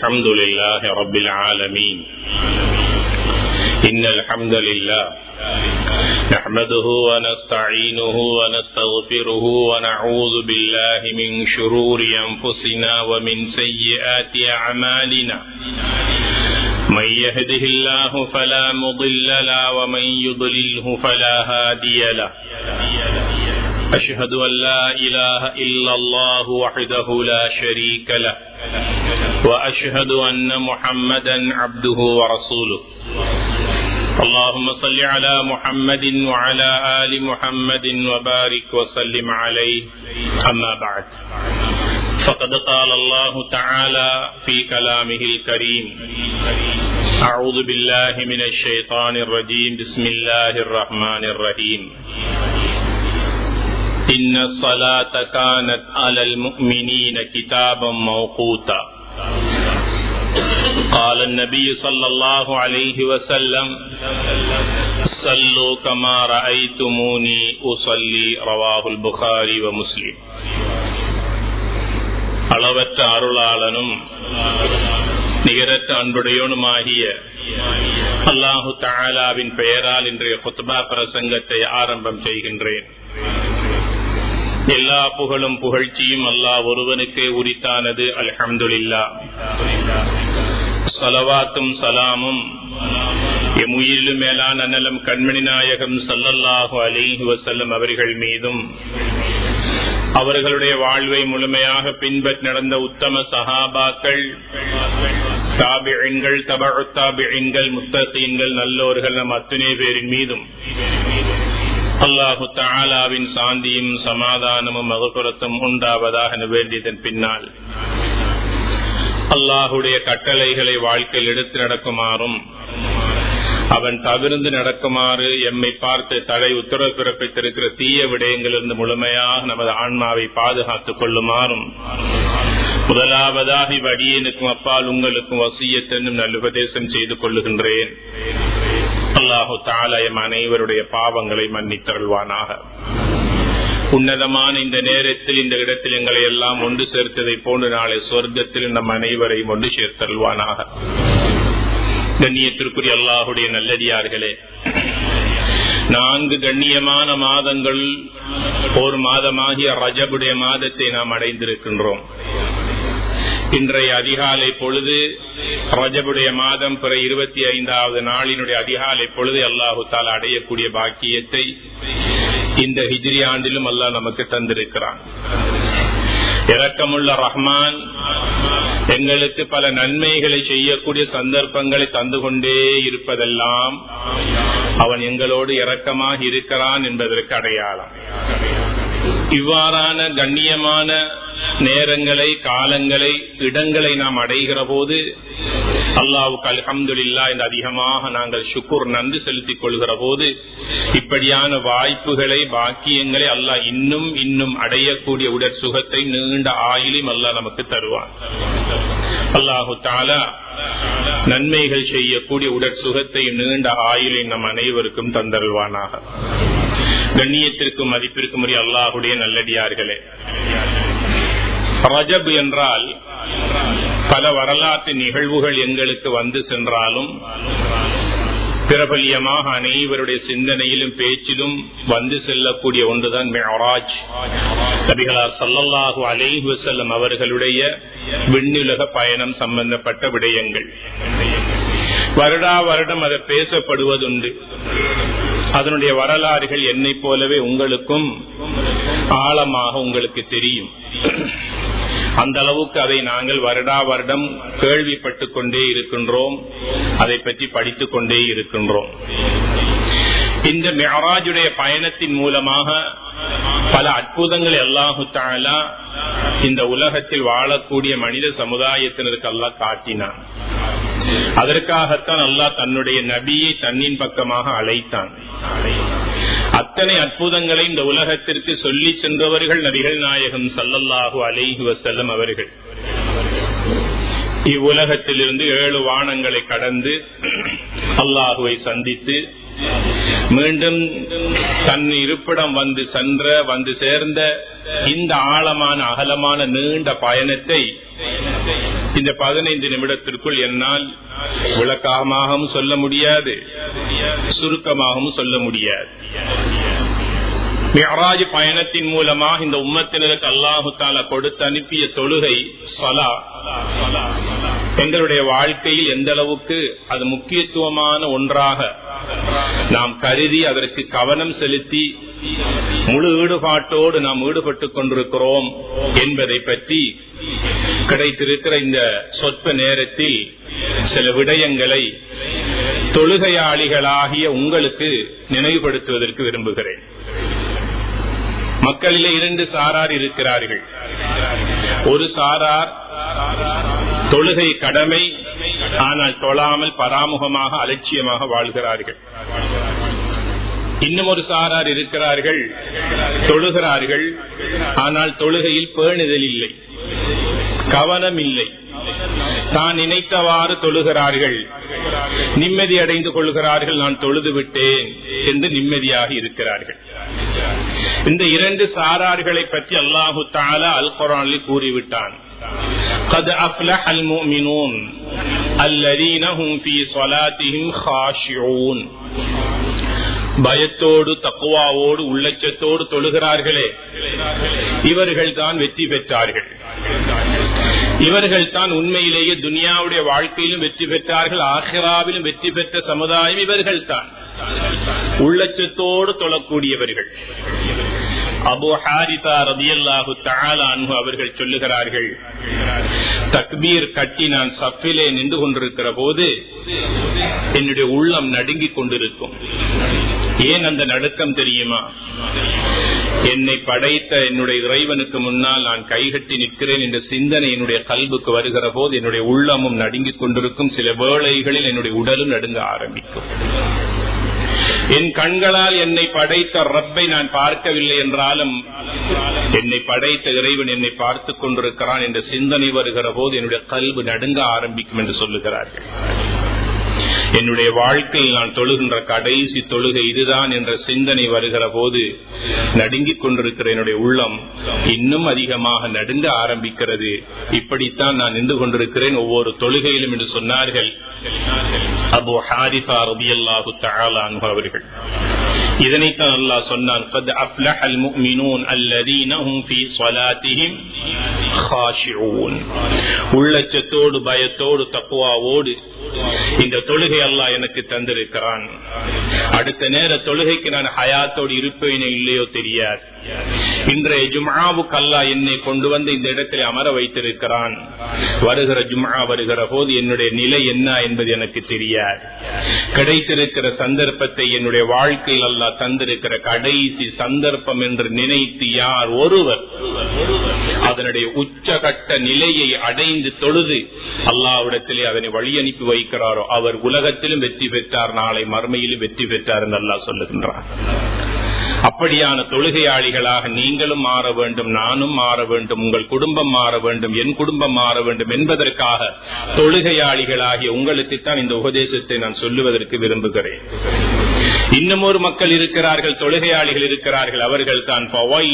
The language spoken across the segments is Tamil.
الحمد لله رب العالمين إن الحمد لله نحمده ونستعينه ونستغفره ونعوذ بالله من شرور أنفسنا ومن سيئات أعمالنا من يهده الله فلا مضل له ومن يضلله فلا هادي له أشهد أن لا إله إلا الله وحده لا شريك له وأشهد أن محمدا عبده ورسوله اللهم صل على محمد وعلى آل محمد وبارك وسلم عليه أما بعد فقد قال الله تعالى في كلامه الكريم أعوذ بالله من الشيطان الرجيم بسم الله الرحمن الرحيم إن الصلاة كانت على المؤمنين كتابا موقوتا قال النبي صلى الله عليه وسلم صلوا كما رأيتموني أصلي رواه البخاري ومسلم அளவற்ற அருளாளனும் நிகரற்ற அன்புடையோனுமாகிய அல்லாஹு தாலாவின் பெயரால் இன்றைய குத்பா பிரசங்கத்தை ஆரம்பம் செய்கின்றேன் எல்லா புகழும் புகழ்ச்சியும் அல்லாஹ் ஒருவனுக்கே உரித்தானது அல்ஹம்துலில்லா சலவாத்தும் சலாமும் எம் உயிரிலும் மேலான நலம் கண்மணி நாயகம் சல்லல்லாஹு அலிஹி வசல்லம் அவர்கள் மீதும் அவர்களுடைய வாழ்வை முழுமையாக பின்பற்றி நடந்த உத்தம சஹாபாக்கள் தாபியன்கள் தபழு தாபியன்கள் முத்தீன்கள் நல்லோர்கள் நம் அத்துணை பேரின் மீதும் அல்லாஹு தாலாவின் சாந்தியும் சமாதானமும் மகபுரத்தும் உண்டாவதாக வேண்டியதன் பின்னால் அல்லாஹுடைய கட்டளைகளை வாழ்க்கையில் எடுத்து நடக்குமாறும் அவன் தவிர்ந்து நடக்குமாறு எம்மை பார்த்து தடை உத்தரவு பிறப்பித்திருக்கிற தீய விடயங்களிலிருந்து முழுமையாக நமது ஆன்மாவை பாதுகாத்துக் கொள்ளுமாறும் முதலாவதாக இவ்வடியனுக்கும் அப்பால் உங்களுக்கும் வசியத்தென்னும் நல்லுபதேசம் செய்து கொள்ளுகின்றேன் அல்லாஹு தாலயம் அனைவருடைய பாவங்களை மன்னித்தருள்வானாக உன்னதமான இந்த நேரத்தில் இந்த இடத்தில் எங்களை எல்லாம் ஒன்று சேர்த்ததை போன்று நாளை சொர்க்கத்தில் நம் அனைவரையும் ஒன்று சேர்த்தருள்வானாக கண்ணியத்திற்குரிய அல்லாஹுடைய நல்லடியார்களே நான்கு கண்ணியமான மாதங்கள் ஒரு மாதமாகிய ரஜபுடைய மாதத்தை நாம் அடைந்திருக்கின்றோம் இன்றைய அதிகாலை பொழுது ரஜபுடைய மாதம் பிற இருபத்தி ஐந்தாவது நாளினுடைய அதிகாலை பொழுது அல்லாஹு தால் அடையக்கூடிய பாக்கியத்தை இந்த ஹிஜ்ரி ஆண்டிலும் அல்லாஹ் நமக்கு தந்திருக்கிறான் இரக்கமுள்ள ரஹ்மான் எங்களுக்கு பல நன்மைகளை செய்யக்கூடிய சந்தர்ப்பங்களை தந்து கொண்டே இருப்பதெல்லாம் அவன் எங்களோடு இரக்கமாக இருக்கிறான் என்பதற்கு அடையாளம் இவ்வாறான கண்ணியமான நேரங்களை காலங்களை இடங்களை நாம் அடைகிற போது அல்லாவுக்கு அல்ஹம்துல்லா இந்த அதிகமாக நாங்கள் சுக்குர் நன்றி செலுத்திக் கொள்கிற போது இப்படியான வாய்ப்புகளை பாக்கியங்களை அல்லாஹ் இன்னும் இன்னும் அடையக்கூடிய உடற் சுகத்தை நீண்ட ஆயிலும் அல்லாஹ் நமக்கு தருவான் அல்லாஹு தாலா நன்மைகள் செய்யக்கூடிய உடற் சுகத்தை நீண்ட ஆயுளை நம் அனைவருக்கும் தந்தருள்வானாக கண்ணியத்திற்கும் மதிப்பிற்கும் உரிய அல்லாஹுடைய நல்லடியார்களே ரஜப் என்றால் பல வரலாற்று நிகழ்வுகள் எங்களுக்கு வந்து சென்றாலும் பிரபல்யமாக அனைவருடைய சிந்தனையிலும் பேச்சிலும் வந்து செல்லக்கூடிய ஒன்றுதான் மெஹராஜ் நபிகளார் சல்லல்லாஹு அலைஹி வசல்லம் அவர்களுடைய விண்ணுலக பயணம் சம்பந்தப்பட்ட விடயங்கள் வருடா வருடம் அதை பேசப்படுவதுண்டு அதனுடைய வரலாறுகள் என்னை போலவே உங்களுக்கும் ஆழமாக உங்களுக்கு தெரியும் அந்த அளவுக்கு அதை நாங்கள் வருடா வருடம் கேள்விப்பட்டுக் கொண்டே இருக்கின்றோம் அதை பற்றி படித்துக் கொண்டே இருக்கின்றோம் இந்த மெஹராஜுடைய பயணத்தின் மூலமாக பல அற்புதங்களை அல்லாஹு தாலா இந்த உலகத்தில் வாழக்கூடிய மனித சமுதாயத்தினருக்கு அல்லாஹ் காட்டினான் அதற்காகத்தான் அல்லாஹ் தன்னுடைய நபியை தன்னின் பக்கமாக அழைத்தான் அத்தனை அற்புதங்களை இந்த உலகத்திற்கு சொல்லி சென்றவர்கள் நபிகள் நாயகம் சல்லல்லாஹு அலைஹி வசல்லம் அவர்கள் இவ்வுலகத்திலிருந்து ஏழு வானங்களை கடந்து அல்லாஹுவை சந்தித்து மீண்டும் தன் இருப்பிடம் வந்து சென்ற வந்து சேர்ந்த இந்த ஆழமான அகலமான நீண்ட பயணத்தை இந்த பதினைந்து நிமிடத்திற்குள் என்னால் விளக்கமாகவும் சொல்ல முடியாது சுருக்கமாகவும் சொல்ல முடியாது மியராஜ் பயணத்தின் மூலமாக இந்த உம்மத்தினருக்கு அல்லாஹு தாலா கொடுத்து அனுப்பிய தொழுகை சலா எங்களுடைய வாழ்க்கையில் எந்த அளவுக்கு அது முக்கியத்துவமான ஒன்றாக நாம் கருதி அதற்கு கவனம் செலுத்தி முழு ஈடுபாட்டோடு நாம் ஈடுபட்டுக் கொண்டிருக்கிறோம் என்பதை பற்றி கிடைத்திருக்கிற இந்த சொற்ப நேரத்தில் சில விடயங்களை தொழுகையாளிகளாகிய உங்களுக்கு நினைவுபடுத்துவதற்கு விரும்புகிறேன் மக்களிலே இரண்டு சாரார் இருக்கிறார்கள் ஒரு சாரார் தொழுகை கடமை ஆனால் தொழாமல் பராமுகமாக அலட்சியமாக வாழ்கிறார்கள் இன்னும் ஒரு சாரார் இருக்கிறார்கள் தொழுகிறார்கள் ஆனால் தொழுகையில் பேணுதல் இல்லை கவனம் இல்லை தான் நினைத்தவாறு தொழுகிறார்கள் நிம்மதி அடைந்து கொள்கிறார்கள் நான் தொழுது விட்டேன் என்று நிம்மதியாக இருக்கிறார்கள் இந்த இரண்டு சாரார்களை பற்றி அல்லாஹு தாலா அல் குரானில் கூறிவிட்டான் قد أفلح المؤمنون الذين هم في صلاتهم خاشعون பயத்தோடு தக்குவாவோடு உள்ளச்சத்தோடு தொழுகிறார்களே இவர்கள் தான் வெற்றி பெற்றார்கள் இவர்கள் தான் உண்மையிலேயே துனியாவுடைய வாழ்க்கையிலும் வெற்றி பெற்றார்கள் ஆஹிராவிலும் வெற்றி பெற்ற சமுதாயம் இவர்கள் தான் உள்ளச்சத்தோடு தொழக்கூடியவர்கள் அபு ஹாரிதா ரதியல்லாஹு அன்பு அவர்கள் சொல்லுகிறார்கள் தக்பீர் கட்டி நான் சஃபிலே நின்று கொண்டிருக்கிற போது என்னுடைய உள்ளம் நடுங்கிக் கொண்டிருக்கும் ஏன் அந்த நடுக்கம் தெரியுமா என்னை படைத்த என்னுடைய இறைவனுக்கு முன்னால் நான் கைகட்டி நிற்கிறேன் என்ற சிந்தனை என்னுடைய கல்புக்கு வருகிற போது என்னுடைய உள்ளமும் நடுங்கிக் கொண்டிருக்கும் சில வேளைகளில் என்னுடைய உடலும் நடுங்க ஆரம்பிக்கும் என் கண்களால் என்னை படைத்த ரப்பை நான் பார்க்கவில்லை என்றாலும் என்னை படைத்த இறைவன் என்னை பார்த்துக் கொண்டிருக்கிறான் என்ற சிந்தனை வருகிற போது என்னுடைய கல்வி நடுங்க ஆரம்பிக்கும் என்று சொல்லுகிறார்கள் என்னுடைய வாழ்க்கையில் நான் தொழுகின்ற கடைசி தொழுகை இதுதான் என்ற சிந்தனை வருகிற போது நடுங்கிக் கொண்டிருக்கிற என்னுடைய உள்ளம் இன்னும் அதிகமாக நடுங்க ஆரம்பிக்கிறது இப்படித்தான் நான் நின்று கொண்டிருக்கிறேன் ஒவ்வொரு தொழுகையிலும் என்று சொன்னார்கள் அபு ஹாரிஃபா ரபியல்லாஹு தஆலான் அவர்கள் இதனைத்தான் அல்லாஹ் சொன்னான் قد أفلح المؤمنون الذين هم في صلاتهم خاشعون உள்ளச்சத்தோடு பயத்தோடு தக்குவாவோடு இந்த தொழுகை அல்லாஹ் எனக்கு தந்திருக்கிறான் அடுத்த நேர தொழுகைக்கு நான் ஹயாத்தோடு இருப்பேனே இல்லையோ தெரியாது இன்றைய ஜும்ஆவுக்கு அல்லாஹ் என்னை கொண்டு வந்து இந்த இடத்தில் அமர வைத்திருக்கிறான் வருகிற ஜும்ஆ வருகிற போது என்னுடைய நிலை என்ன என்பது எனக்கு தெரியாது கிடைத்திருக்கிற சந்தர்ப்பத்தை என்னுடைய வாழ்க்கையில் அல்லாஹ் தந்திருக்கிற கடைசி சந்தர்ப்பம் என்று நினைத்து யார் ஒருவர் அதனுடைய உச்சகட்ட நிலையை அடைந்து தொழுது அல்லாவிடத்திலே அதனை வழி அனுப்பி வைக்கிறாரோ அவர் உலகத்திலும் வெற்றி பெற்றார் நாளை மறுமையிலும் வெற்றி பெற்றார் என்று அல்லாஹ் சொல்லுகின்றார் அப்படியான தொழுகையாளிகளாக நீங்களும் மாற வேண்டும் நானும் மாற வேண்டும் உங்கள் குடும்பம் மாற வேண்டும் என் குடும்பம் மாற வேண்டும் என்பதற்காக தொழுகையாளிகளாகிய உங்களுக்குத்தான் இந்த உபதேசத்தை நான் சொல்லுவதற்கு விரும்புகிறேன் இன்னும் ஒரு மக்கள் இருக்கிறார்கள் தொழுகையாளிகள் இருக்கிறார்கள் அவர்கள் தான்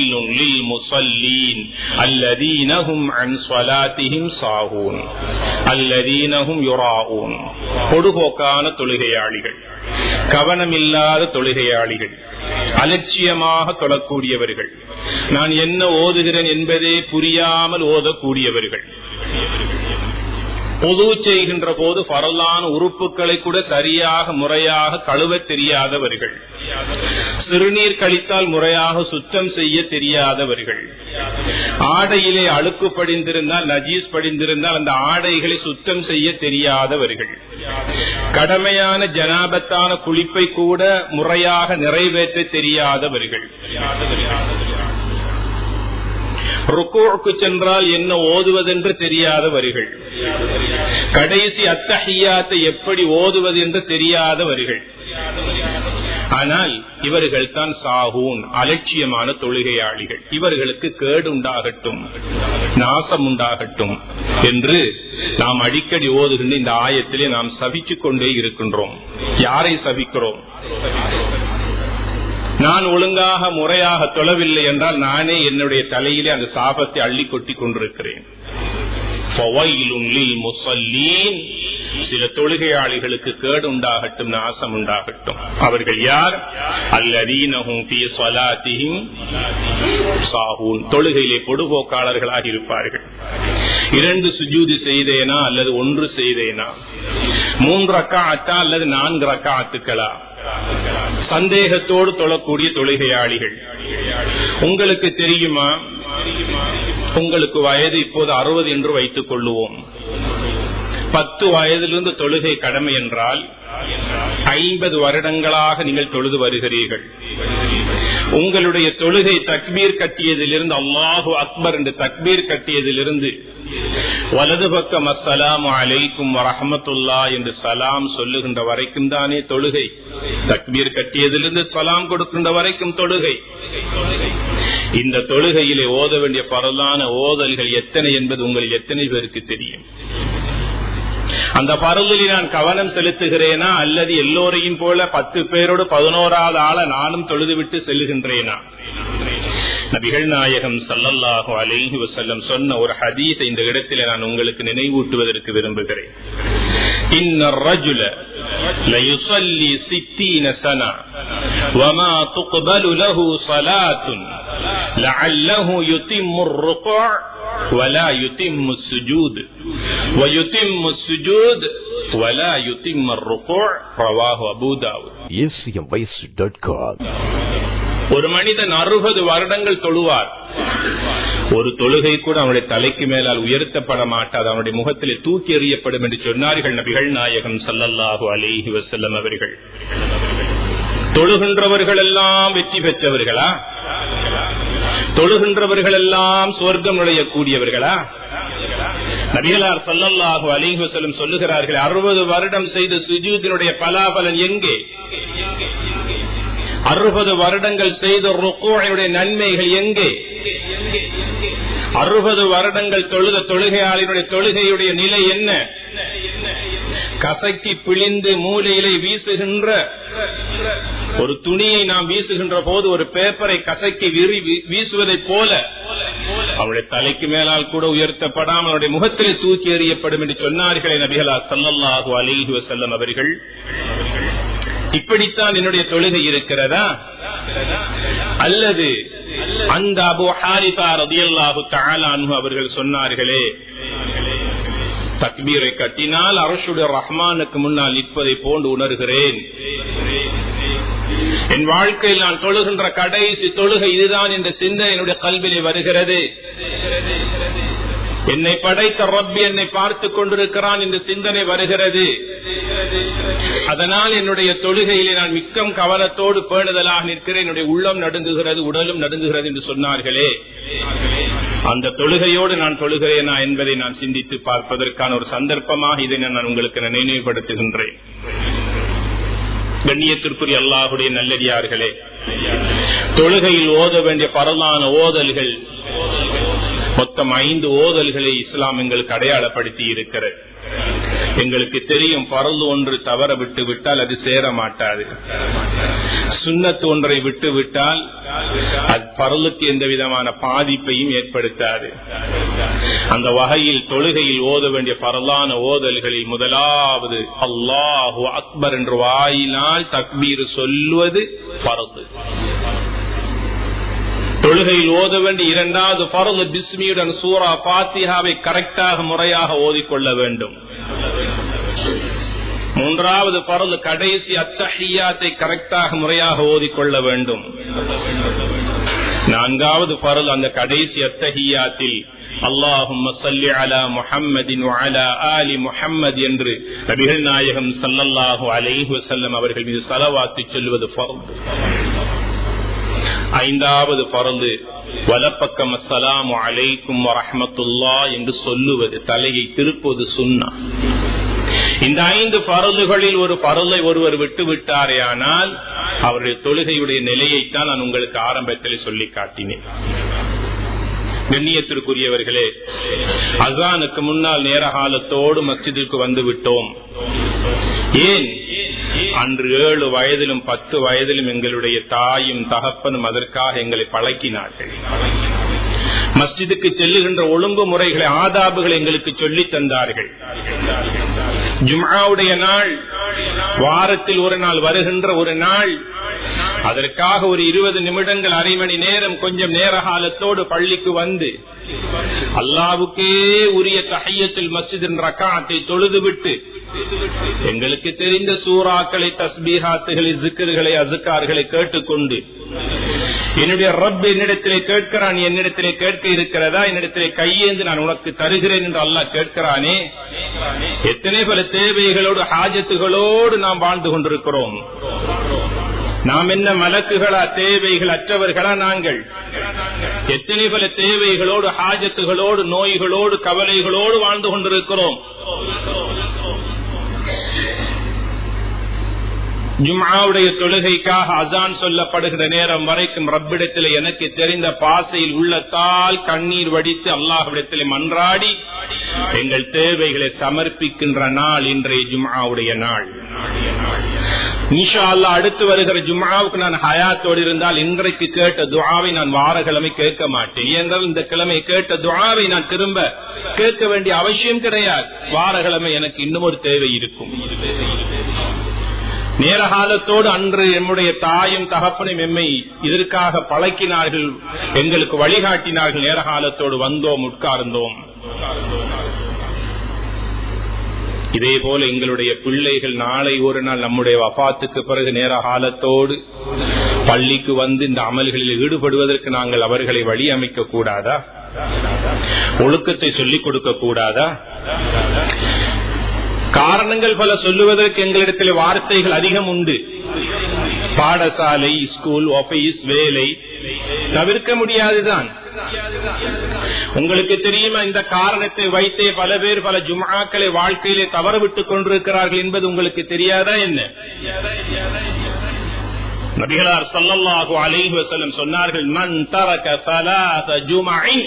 பொடுபோக்கான தொழுகையாளிகள் கவனமில்லாத தொழுகையாளிகள் அலட்சியமாக தொழக்கூடியவர்கள் நான் என்ன ஓதுகிறேன் என்பதே புரியாமல் ஓதக்கூடியவர்கள் பொது செய்கின்ற போது பரலான உறுப்புகளை கூட சரியாக முறையாக கழுவ தெரியாதவர்கள் சிறுநீர் கழித்தால் முறையாக சுத்தம் செய்ய தெரியாதவர்கள் ஆடையிலே அழுக்கு படிந்திருந்தால் நஜீஸ் படிந்திருந்தால் அந்த ஆடைகளை சுத்தம் செய்ய தெரியாதவர்கள் கடமையான ஜனாபத்தான குளிப்பை கூட முறையாக நிறைவேற்ற தெரியாதவர்கள் ருக்கோக்கு சென்றால் என்ன ஓதுவதென்று தெரியாதவர்கள் கடைசி அத்தஹியாத்தை எப்படி ஓதுவது என்று தெரியாதவர்கள் ஆனால் இவர்கள் தான் சாகூன் அலட்சியமான தொழுகையாளிகள் இவர்களுக்கு கேடு உண்டாகட்டும் நாசம் உண்டாகட்டும் என்று நாம் அடிக்கடி ஓதுகின்ற இந்த ஆயத்திலே நாம் சபிச்சுக் கொண்டே இருக்கின்றோம் யாரை சபிக்கிறோம் நான் ஒழுங்காக முறையாக தொழவில்லை என்றால் நானே என்னுடைய தலையிலே அந்த சாபத்தை அள்ளி கொட்டி கொண்டிருக்கிறேன் சில தொழுகையாளிகளுக்கு கேடு உண்டாகட்டும் நாசம் உண்டாகட்டும் அவர்கள் யார் அல்லதீனஹும் தொழுகையிலே பொடுபோக்காளர்களாக இருப்பார்கள் இரண்டு சுஜூதி செய்தேனா அல்லது ஒன்று செய்தேனா மூன்று ரக்காத்தா அல்லது நான்கு ரக்காத்துக்களா சந்தேகத்தோடு தொழக்கூடிய தொழுகையாளிகள் உங்களுக்கு தெரியுமா உங்களுக்கு வயது இப்போது அறுபது என்று வைத்துக் கொள்ளுவோம் பத்து வயதிலிருந்து தொழுகை கடமை என்றால் ஐம்பது வருடங்களாக நீங்கள் தொழுது வருகிறீர்கள் உங்களுடைய தொழுகை தக்பீர் கட்டியதிலிருந்து அல்லாஹு அக்பர் என்று தக்பீர் கட்டியதிலிருந்து வலது பக்கம் அஸ்ஸலாம் அலைக்கும் வரஹமத்துல்லா என்று சலாம் சொல்லுகின்ற வரைக்கும் தானே தொழுகை தக்பீர் கட்டியதிலிருந்து சலாம் கொடுக்கின்ற வரைக்கும் தொழுகை இந்த தொழுகையிலே ஓத வேண்டிய பரலான ஓதல்கள் எத்தனை என்பது உங்களில் எத்தனை பேருக்கு தெரியும் அந்த பருளில் நான் கவனம் செலுத்துகிறேனா அல்லது எல்லோரையும் போல பத்து பேரோடு பதினோராவது ஆள நானும் தொழுதுவிட்டு செல்லுகின்றேனா நபிகள் நாயகம் சல்லல்லாஹு அலைஹி வசல்லம் சொன்ன ஒரு ஹதீஸ் இந்த இடத்தில் நான் உங்களுக்கு நினைவூட்டுவதற்கு விரும்புகிறேன் إن الرجل ليصلي ستين سنة وما تقبل له صلاة لعله يتم الركوع ولا يتم السجود ويتم السجود ولا يتم الركوع رواه أبو داود acmvoice.com ஒரு மனிதன் அறுபது வருடங்கள் தொழுவார் ஒரு தொழுகை கூட அவனுடைய தலைக்கு மேலால் உயர்த்தப்பட மாட்டாது அவனுடைய முகத்திலே தூக்கி எறியப்படும் என்று சொன்னார்கள் நபிகள் நாயகம் சல்லல்லாஹு அலிஹி வசல்லம் அவர்கள் தொழுகின்றவர்கள் எல்லாம் வெற்றி பெற்றவர்களா தொழுகின்றவர்கள் எல்லாம் சொர்க்கம் நுழையக்கூடியவர்களா நபிகளார் சல்லல்லாஹு அலிஹி வசல்லம் சொல்லுகிறார்கள் அறுபது வருடம் செய்த சுஜூதினுடைய பலாபலன் எங்கே அறுபது வருடங்கள் செய்த ருக்கோடைய நன்மைகள் எங்கே அறுபது வருடங்கள் தொழுத தொழுகையாளினுடைய தொழுகையுடைய நிலை என்ன கசக்கி பிழிந்து மூலையிலே வீசுகின்ற ஒரு துணியை நாம் வீசுகின்ற போது ஒரு பேப்பரை கசக்கி விரி வீசுவதை போல அவருடைய தலைக்கு மேலால் கூட உயர்த்தப்படாமல் அவருடைய முகத்திலே தூக்கி எறியப்படும் என்று சொன்னார்களே நபிகளா சல்லல்லாஹு அலிஹி வசல்லம் அவர்கள் இப்படித்தான் என்னுடைய தொழுகை இருக்கிறதா அல்லது அந்த அபு ஹாரிதா ரதியல்லாஹு தாலானு அவர்கள் சொன்னார்களே தக்பீரை கட்டினால் அரசுடைய ரஹ்மானுக்கு முன்னால் நிற்பதை போன்று உணர்கிறேன் என் வாழ்க்கையில் நான் தொழுகின்ற கடைசி தொழுகை இதுதான் என்ற சிந்தை என்னுடைய கல்வியிலே வருகிறது என்னை படைத்த ரப்பி என்னை பார்த்து கொண்டிருக்கிறான் என்ற சிந்தனை வருகிறது அதனால் என்னுடைய தொழுகையிலே நான் மிக்கம் கவனத்தோடு பேணுதலாக நிற்கிறேன் என்னுடைய உள்ளம் நடுங்குகிறது உடலும் நடுங்குகிறது என்று சொன்னார்களே அந்த தொழுகையோடு நான் தொழுகிறேனா என்பதை நான் சிந்தித்து பார்ப்பதற்கான ஒரு சந்தர்ப்பமாக இதை நான் உங்களுக்கு நினைவுபடுத்துகின்றேன் கண்ணியத்திற்குரிய அல்லாஹுடைய நல்லடியார்களே தொழுகையில் ஓத வேண்டிய பரலான ஓதல்கள் மொத்தம் ஐந்து ஓதல்களை இஸ்லாம் எங்களுக்கு அடையாளப்படுத்தி இருக்கிறது எங்களுக்கு தெரியும் பரல் ஒன்று தவற விட்டு விட்டால் அது சேர மாட்டாது சுண்ணத்து ஒன்றை விட்டு விட்டால் அது பரலுக்கு எந்த விதமான பாதிப்பையும் ஏற்படுத்தாது அந்த வகையில் தொழுகையில் ஓத வேண்டிய பரலான ஓதல்களில் முதலாவது அல்லாஹு அக்பர் என்று வாயினால் தக்பீர் சொல்லுவது பரது தொழுகையில் ஓத வேண்டிய இரண்டாவது பரது பிஸ்மியுடன் சூரா பாத்தியாவை கரெக்டாக முறையாக ஓதிக்கொள்ள வேண்டும் மூன்றாவது பரது கடைசி அத்தஹியாத்தை கரெக்டாக முறையாக ஓதிக்கொள்ள வேண்டும் நான்காவது பரல் அந்த கடைசி அத்தஹியாத்தில் அல்லாஹும் அலா முஹம்மதின் அலா ஆலி முஹம்மது என்று நபிகள் நாயகம் சல்லல்லாஹு அலைஹி வசல்லம் அவர்கள் மீது சலவாத்து சொல்வது பரது ஐந்தாவது பறந்து வலப்பக்கம் அஸ்ஸலாமு அலைக்கும் வரஹமத்துல்லா என்று சொல்லுவது தலையை திருப்புவது சுண்ணா இந்த ஐந்து பரலுகளில் ஒரு பரலை ஒருவர் விட்டு விட்டாரே ஆனால் அவருடைய தொழுகையுடைய நிலையைத்தான் நான் உங்களுக்கு ஆரம்பத்தில் சொல்லி காட்டினேன் கண்ணியத்திற்குரியவர்களே அசானுக்கு முன்னால் நேர காலத்தோடு மஸ்ஜிதுக்கு வந்து விட்டோம் ஏன் அன்று ஏழு வயதிலும் பத்து வயதிலும் எங்களுடைய தாயும் தகப்பனும் அதற்காக எங்களை பழக்கினார்கள் மஸ்ஜிதுக்கு செல்லுகின்ற ஒழுங்கு முறைகளை ஆதாபுகளை எங்களுக்கு சொல்லி தந்தார்கள் ஜும்ஆவுடைய நாள் வாரத்தில் ஒரு நாள் வருகின்ற ஒரு நாள் அதற்காக ஒரு இருபது நிமிடங்கள் அரை மணி நேரம் கொஞ்சம் நேர காலத்தோடு பள்ளிக்கு வந்து அல்லாவுக்கே உரிய தஹையத்தில் மஸ்ஜிதின் ரக்காத்தை தொழுதுவிட்டு எங்களுக்கு தெரிந்த சூறாக்களை தஸ்பீஹாத்துகளை ஜிக்கர்களை அசுக்கார்களை கேட்டுக்கொண்டு என்னுடைய ரப் என்னிடத்திலே கேட்கிறான் என்னிடத்திலே கேட்க இருக்கிறதா என்னிடத்திலே கையேந்து நான் உனக்கு தருகிறேன் என்று அல்லாஹ் கேட்கிறானே எத்தனை பல தேவைகளோடு ஹாஜத்துகளோடு நாம் வாழ்ந்து கொண்டிருக்கிறோம் நாம் என்ன மலக்குகளா தேவைகள் அற்றவர்களா நாங்கள் எத்தனை பல தேவைகளோடு ஹாஜத்துகளோடு நோய்களோடு கவலைகளோடு வாழ்ந்து கொண்டிருக்கிறோம் ஜும்ஆவுடைய தொழுகைக்காக அசான் சொல்லப்படுகிற நேரம் வரைக்கும் ரப்பிடத்தில் எனக்கு தெரிந்த பாசையில் உள்ளத்தால் கண்ணீர் வடித்து அல்லாஹ்விடத்தில் மன்றாடி எங்கள் தேவைகளை சமர்ப்பிக்கின்ற நாள் இன்றைய ஜும்ஆவுடைய நாள் நிஷா அல்லா அடுத்து வருகிற ஜும்மாவுக்கு நான் ஹயாத்தோடு இருந்தால் இன்றைக்கு கேட்ட துவாவை நான் வாரக்கிழமை கேட்க மாட்டேன் என்றால் இந்த கிழமை கேட்ட துவாவை நான் திரும்ப கேட்க வேண்டிய அவசியம் கிடையாது வாரக்கிழமை எனக்கு இன்னும் ஒரு தேவை இருக்கும் நேரகாலத்தோடு அன்று நம்முடைய தாயும் தகப்பனும் எம்மை இதற்காக பழக்கினார்கள் எங்களுக்கு வழிகாட்டினார்கள் நேரகாலத்தோடு வந்தோம் உட்கார்ந்தோம் இதே போல எங்களுடைய பிள்ளைகள் நாளை ஒரு நாள் நம்முடைய வபாத்துக்கு பிறகு நேர காலத்தோடு பள்ளிக்கு வந்து இந்த அமல்களில் ஈடுபடுவதற்கு நாங்கள் அவர்களை வழி அமைக்க கூடாதா ஒழுக்கத்தை சொல்லிக் கொடுக்க கூடாதா காரணங்கள் பல சொல்லுவதற்கு எங்களிடத்தில் வார்த்தைகள் அதிகம் உண்டு பாடசாலை ஸ்கூல் ஆபீஸ் வேலை தவிர்க்க முடியாதுதான் உங்களுக்கு தெரியுமா இந்த காரணத்தை வைத்தே பல பேர் பல ஜுமாக்களை வாழ்க்கையிலே தவற விட்டுக் கொண்டிருக்கிறார்கள் என்பது உங்களுக்கு தெரியாதா என்ன நபிகளார் சல்லல்லாஹு அலைஹி வஸல்லம் சொன்னார்கள் மன் தரக ஸலாத ஜுமஇன்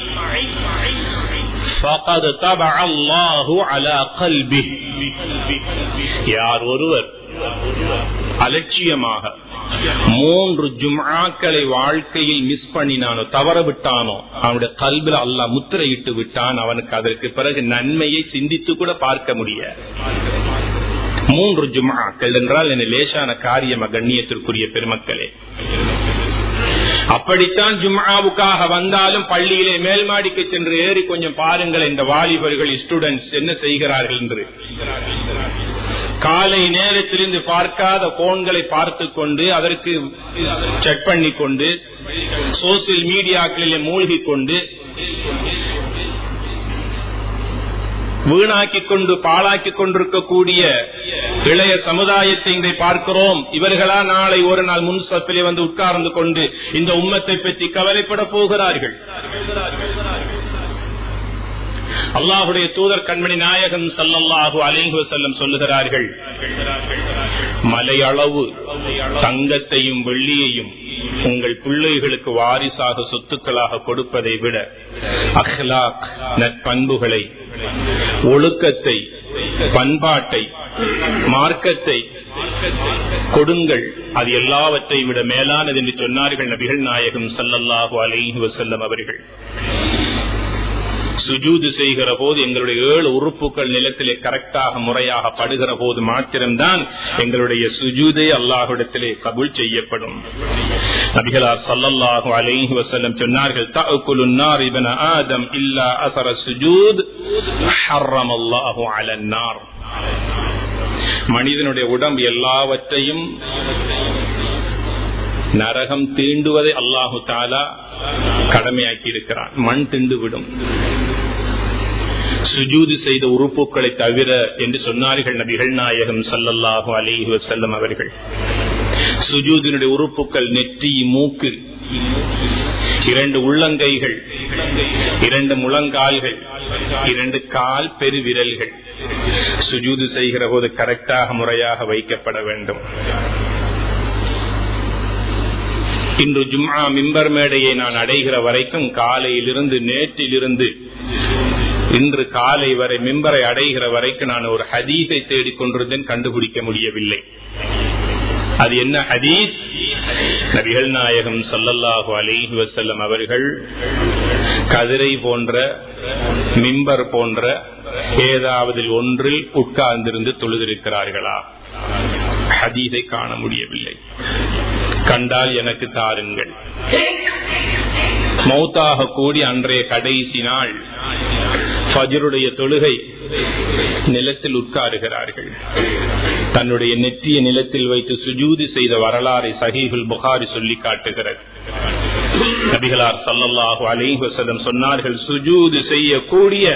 ஃபகத் தபஅ அல்லாஹு அலா கல்பிஹி யார் ஒருவர் அலட்சியமாக மூன்று ஜும்ஆக்களை வாழ்க்கையில் மிஸ் பண்ணினானோ தவற விட்டானோ அவனுடைய கல்வில அல்லாஹ் முத்திரையிட்டு விட்டான் அவனுக்கு அதற்கு பிறகு நன்மையை சிந்தித்து கூட பார்க்க முடியாது மூன்று ஜும்ஆக்கள் என்றால் என்ன லேசான காரியம் கண்ணியத்திற்குரிய பெருமக்களே அப்படித்தான் ஜும்ஆவுக்காக வந்தாலும் பள்ளியிலே மேல்மாடிக்கு சென்று ஏறி கொஞ்சம் பாருங்கள் இந்த வாலிபர்கள் ஸ்டூடெண்ட்ஸ் என்ன செய்கிறார்கள் என்று காலை நேரத்திலிருந்து பார்க்காத போன்களை பார்த்து கொண்டு அதற்கு செக் பண்ணி கொண்டு சோசியல் மீடியாக்களிலே மூழ்கி கொண்டு வீணாக்கி கொண்டு பாழாக்கி கொண்டிருக்கக்கூடிய இளைய சமுதாயத்தை இன்றை பார்க்கிறோம் இவர்களா நாளை ஒரு நாள் முன் சப்பிலே வந்து உட்கார்ந்து கொண்டு இந்த உம்மத்தை பற்றி கவலைப்பட போகிறார்கள் அல்லாஹுடைய தூதர் கண்மணி நாயகம் சல்லல்லாஹு அலிங்கு செல்லம் சொல்லுகிறார்கள் மலையளவு தங்கத்தையும் வெள்ளியையும் உங்கள் பிள்ளைகளுக்கு வாரிசாக சொத்துக்களாக கொடுப்பதை விட அஹ்லாக் நற்பண்புகளை ஒழுக்கத்தை பண்பாட்டை மார்க்கத்தை கொடுங்கள் அது எல்லாவற்றை விட மேலானது என்று சொன்னார்கள் நபிகள் நாயகம் சல்லல்லாஹு அலைஹி வசல்லம் அவர்கள் சுஜூது செய்கிற போது எங்களுடைய ஏழு உறுப்புகள் நிலத்திலே கரெக்டாக முறையாக படுகிற போது மாத்திரம்தான் எங்களுடைய சுஜூதை அல்லாஹுடத்திலே கபுல் செய்யப்படும் நபிகளார் சல்லல்லாஹு அலைஹி வசல்லம் சொன்னார்கள் தஅக்குலு النار ابن آدم إلا أثر السجود حرم الله على النار மனிதனுடைய உடம்பு எல்லாவற்றையும் நரகம் தீண்டுவதை அல்லாஹு தாலா கடமையாக்கி இருக்கிறான் மண் திண்டுவிடும் சுஜூது செய்த உறுப்புகளை தவிர என்று சொன்னார்கள் நபிகள் நாயகம் சல்லல்லாஹு அலிஹி வசல்லம் அவர்கள் சுஜூதினுடைய உறுப்புகள் நெற்றி மூக்கு இரண்டு உள்ளங்கைகள் இரண்டு முழங்கால்கள் இரண்டு கால் பெருவிரல்கள் சுஜூது செய்கிற போது கரெக்டாக முறையாக வைக்கப்பட வேண்டும் இன்று ஜும்ஆ மிம்பர் மேடையை நான் அடைகிற வரைக்கும் காலையிலிருந்து நேற்றிலிருந்து இன்று காலை வரை மிம்பரை அடைகிற வரைக்கும் நான் ஒரு ஹதீஸை தேடிக்கொண்டிருந்தேன் கண்டுபிடிக்க முடியவில்லை அது என்ன ஹதீஸ் நபிகள் நாயகம் சல்லல்லாஹு அலைஹி வசல்லம் அவர்கள் கதிரை போன்ற மிம்பர் போன்ற ஏதாவது ஒன்றில் உட்கார்ந்திருந்து தொழுதிருக்கிறார்களா ஹதீஸை காண முடியவில்லை கண்டால் எனக்கு தாருங்கள் மௌத்தாக கூடி அன்றைய கடைசி நாள் ஃபஜருடைய தொழுகை நிலத்தில் உட்காருகிறார்கள் தன்னுடைய நெற்றிய நிலத்தில் வைத்து சுஜூதி செய்த வரலாறை சஹீகுல் புகாரி சொல்லி காட்டுகிறது நபிகளார் சல்லல்லாஹு அலைஹி வஸல்லம் சொன்னார்கள் சுஜூது செய்யக்கூடிய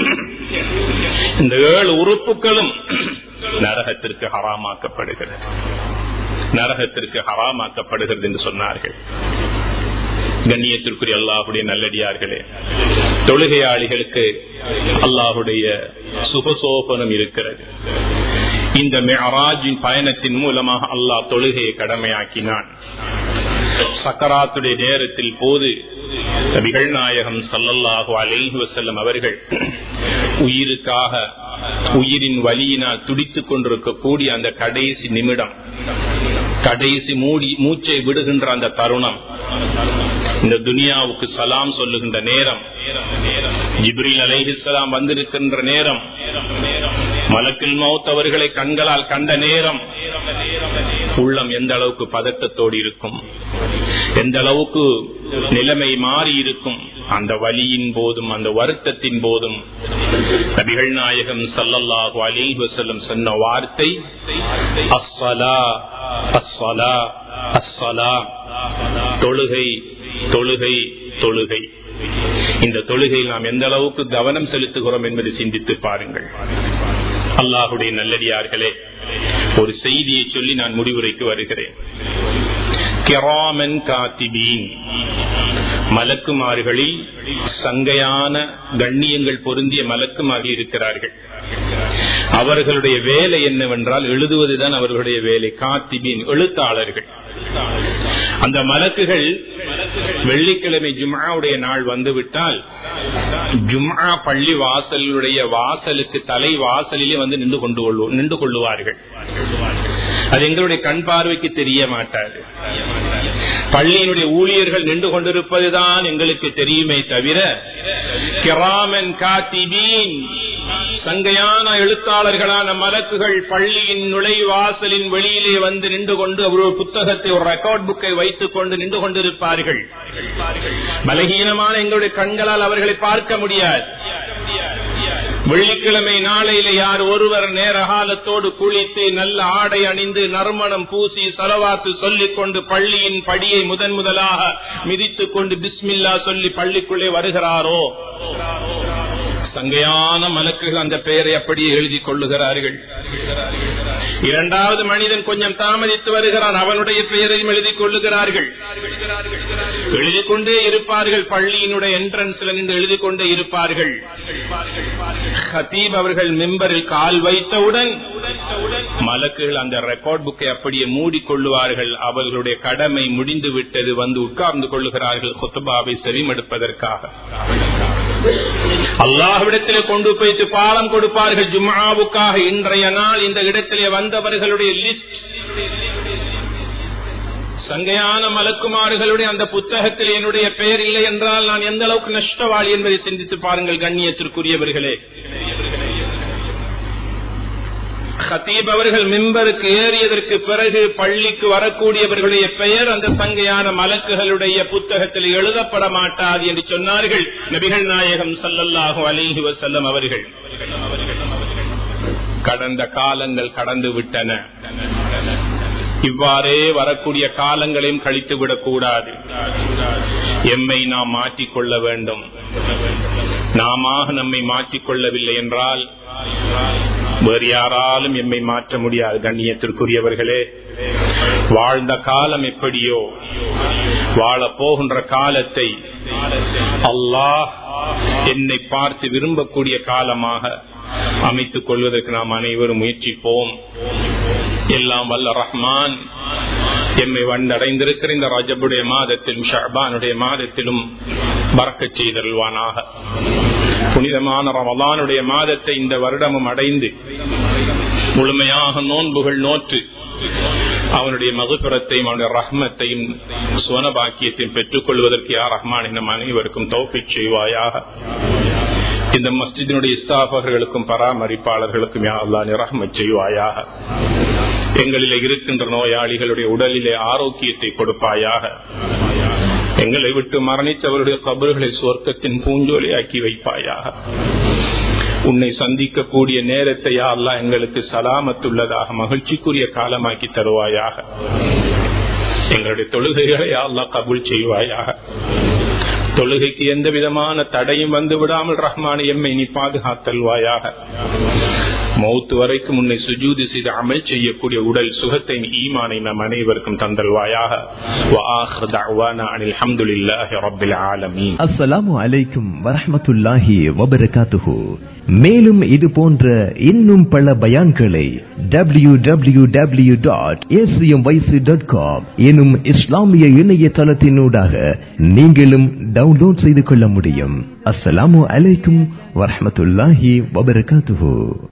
இந்த ஏழு உறுப்புகளும் நரகத்திற்கு ஹராமாக்கப்படுகிறது நரகத்திற்கு ஹராமாக்கப்படுகிறது என்று சொன்னார்கள் கண்ணியத்திற்குரிய அல்லாஹுடைய நல்லடியார்களே தொழுகையாளிகளுக்கு அல்லாஹுடைய சுகசோபனம் இருக்கிறது இந்த மெஹராஜின் பயணத்தின் மூலமாக அல்லாஹ் தொழுகையை கடமையாக்கினான் சக்கராத்துடைய நேரத்தில் போது நபிகள் நாயகம் சல்லல்லாஹு அலைஹி வசல்லம் அவர்கள் உயிருக்காக உயிரின் வலியினால் துடித்துக் கொண்டிருக்கக்கூடிய அந்த கடைசி நிமிடம் கடைசி மூடி மூச்சை விடுகின்ற அந்த தருணம் இந்த துனியாவுக்கு சலாம் சொல்லுகின்ற நேரம் ஜிப்ரில் அலைஹிஸ்லாம் வந்திருக்கின்ற நேரம் மலக்கில் மௌத் அவர்களை கண்களால் கண்ட நேரம் உள்ளம் எந்த அளவுக்கு பதட்டத்தோடு இருக்கும் எந்த அளவுக்கு நிலைமை மாறி இருக்கும் அந்த வலியின் போதும் அந்த வருத்தத்தின் போதும் நபிகள் நாயகம் சல்லல்லாஹு அலி வசல்லம் சொன்ன வார்த்தை அஸ்ஸலா அஸ்ஸலா அஸ்ஸலா தொழுகை தொழுகை தொழுகை இந்த தொழுகையில் நாம் எந்த அளவுக்கு கவனம் செலுத்துகிறோம் என்பதை சிந்தித்து பாருங்கள் அல்லாஹுடைய நல்லடியார்களே ஒரு செய்தியை சொல்லி நான் முடிவுரைக்கு வருகிறேன் கெராமன் காத்திபீன் மலக்குமார்களில் சங்கையான கண்ணியங்கள் பொருந்திய மலக்குமாரி இருக்கிறார்கள் அவர்களுடைய வேலை என்னவென்றால் எழுதுவதுதான் அவர்களுடைய வேலை காத்திபீன் எழுத்தாளர்கள் அந்த மலக்குகள் வெள்ளிக்கிழமை ஜும்ஆவுடைய நாள் வந்துவிட்டால் ஜும்ஆ பள்ளி வாசலுடைய வாசலுக்கு தலை வாசலிலே வந்து நின்று கொண்டு நின்று கொள்ளுவார்கள் அது எங்களுடைய கண் பார்வைக்கு தெரிய மாட்டாது பள்ளியினுடைய ஊழியர்கள் நின்று கொண்டிருப்பதுதான் எங்களுக்கு தெரியுமே தவிர கிராமன் காத்திபீன் சங்கையான எழுத்தாளர்களான மலக்குகள் பள்ளியின் நுழைவாசலின் வெளியிலே வந்து நின்று கொண்டு ஒரு புத்தகத்தை ஒரு ரெக்கார்ட் புக்கை வைத்துக் கொண்டு நின்று கொண்டிருப்பார்கள் பலகீனமான எங்களுடைய கண்களால் அவர்களை பார்க்க முடியாது வெள்ளிக்கிழமை நாளையில யார் ஒருவர் நேர காலத்தோடு குளித்து நல்ல ஆடை அணிந்து நறுமணம் பூசி செலவாத்து சொல்லிக் கொண்டு பள்ளியின் படியை முதன் முதலாக மிதித்துக் கொண்டு பிஸ்மில்லா சொல்லி பள்ளிக்குள்ளே வருகிறாரோ சங்கையான மலக்குகள் அந்த பெயரை அப்படியே எழுதி கொள்ளுகிறார்கள் இரண்டாவது மனிதன் கொஞ்சம் தாமதித்து வருகிறான் அவனுடைய பெயரையும் எழுதி கொள்ளுகிறார்கள் எழுதி கொண்டே இருப்பார்கள் பள்ளியினுடைய என்ட்ரன்ஸ்ல நின்று எழுதி கொண்டே இருப்பார்கள் ஹத்தீப் அவர்கள் மெம்பரில் கால் வைத்தவுடன் மலக்குகள் அந்த ரெக்கார்ட் புக்கை அப்படியே மூடிக்கொள்ளுவார்கள் அவர்களுடைய கடமை முடிந்து விட்டது வந்து உட்கார்ந்து கொள்ளுகிறார்கள் கொத்துபாவை செவிமடுப்பதற்காக அல்லாஹ்விடத்திலே கொண்டு போய்த்து பாலம் கொடுப்பார்கள் ஜும்மாவுக்காக இன்றைய நாள் இந்த இடத்திலே வந்தவர்களுடைய லிஸ்ட் சங்கையான மலக்குமாறுகளுடைய அந்த புத்தகத்தில் என்னுடைய பெயர் இல்லை என்றால் நான் எந்த அளவுக்கு நஷ்டவாளி என்பதை சிந்தித்து பாருங்கள் கண்ணியத்திற்குரியவர்களே ஹத்தீப் அவர்கள் மிம்பருக்கு ஏறியதற்கு பிறகு பள்ளிக்கு வரக்கூடியவர்களுடைய பெயர் அந்த சங்கையான மலக்குகளுடைய புத்தகத்தில் எழுதப்பட மாட்டாது என்று சொன்னார்கள் நபிகள் நாயகம் சல்லல்லாஹு அலிஹி வசல்லம் அவர்கள் கடந்த காலங்கள் கடந்து விட்டன இவ்வாறே வரக்கூடிய காலங்களையும் கழித்துவிடக் கூடாது எம்மை நாம் மாற்றிக்கொள்ள வேண்டும் நாம நம்மை மாற்றிக்கொள்ளவில்லை என்றால் வேறு யாராலும் எம்மை மாற்ற முடியாது கண்ணியத்திற்குரியவர்களே வாழ்ந்த காலம் எப்படியோ வாழ போகின்ற காலத்தை அல்லாஹ் என்னை பார்த்து விரும்பக்கூடிய காலமாக அமைத்துக் கொள்வதற்கு நாம் அனைவரும் முயற்சிப்போம் எல்லாம் வல்ல ரஹ்மான் எம்மை வந்தடைந்திருக்கிற இந்த ரஜபுடைய மாதத்திலும் ஷஹபானுடைய மாதத்திலும் பறக்க செய்தருள்வானாக புனிதமான ரமலானுடைய மாதத்தை இந்த வருடமும் அடைந்து முழுமையாக நோன்புகள் நோற்று அவனுடைய மகுபுரத்தையும் அவனுடைய ரஹ்மத்தையும் சுவனபாக்கியத்தையும் பெற்றுக் கொள்வதற்கு யார் ரஹ்மான் நம் அனைவருக்கும் தௌஃபிக் செய்வாயாக இந்த மஸ்ஜிதினுடைய ஸ்தாபகர்களுக்கும் பராமரிப்பாளர்களுக்கும் யா அல்லா நிரஹ்மத் செய்வாயாக எங்களிலே இருக்கின்ற நோயாளிகளுடைய உடலிலே ஆரோக்கியத்தை கொடுப்பாயாக எங்களை விட்டு மரணித்தவருடைய கபறுகளை சுவர்க்கத்தின் பூஞ்சோலியாக்கி வைப்பாயாக உன்னை சந்திக்கக்கூடிய நேரத்தை அல்லா எங்களுக்கு சலாமத்துள்ளதாக மகிழ்ச்சிக்குரிய காலமாக்கி தருவாயாக எங்களுடைய தொழுகைகளை அல்லா கபுல் செய்வாயாக தொழுகைக்கு எந்த விதமான தடையும் வந்து விடாமல் ரஹ்மான் எம்மை நீ பாதுகாத்தல்வாயாக மௌத்து வரைக்கும் உன்னை சுஜூதி செய்து அமல் செய்யக்கூடிய உடல் சுகத்தை ஈமானை நம் அனைவருக்கும் தந்தல்வாயாக அஸ்ஸலாமு அலைக்கும் வரஹமத்துல்லாஹி வபரகாத்துஹு மேலும் இது போன்ற இன்னும் பல பயான்களை W W W dot ACM YC dot com எனும் இஸ்லாமிய இணையதளத்தினூடாக நீங்களும் டவுன்லோட் செய்து கொள்ள முடியும் அஸ்ஸலாமு அலைக்கும் வரஹமத்துல்லாஹி வபரகாத்துஹு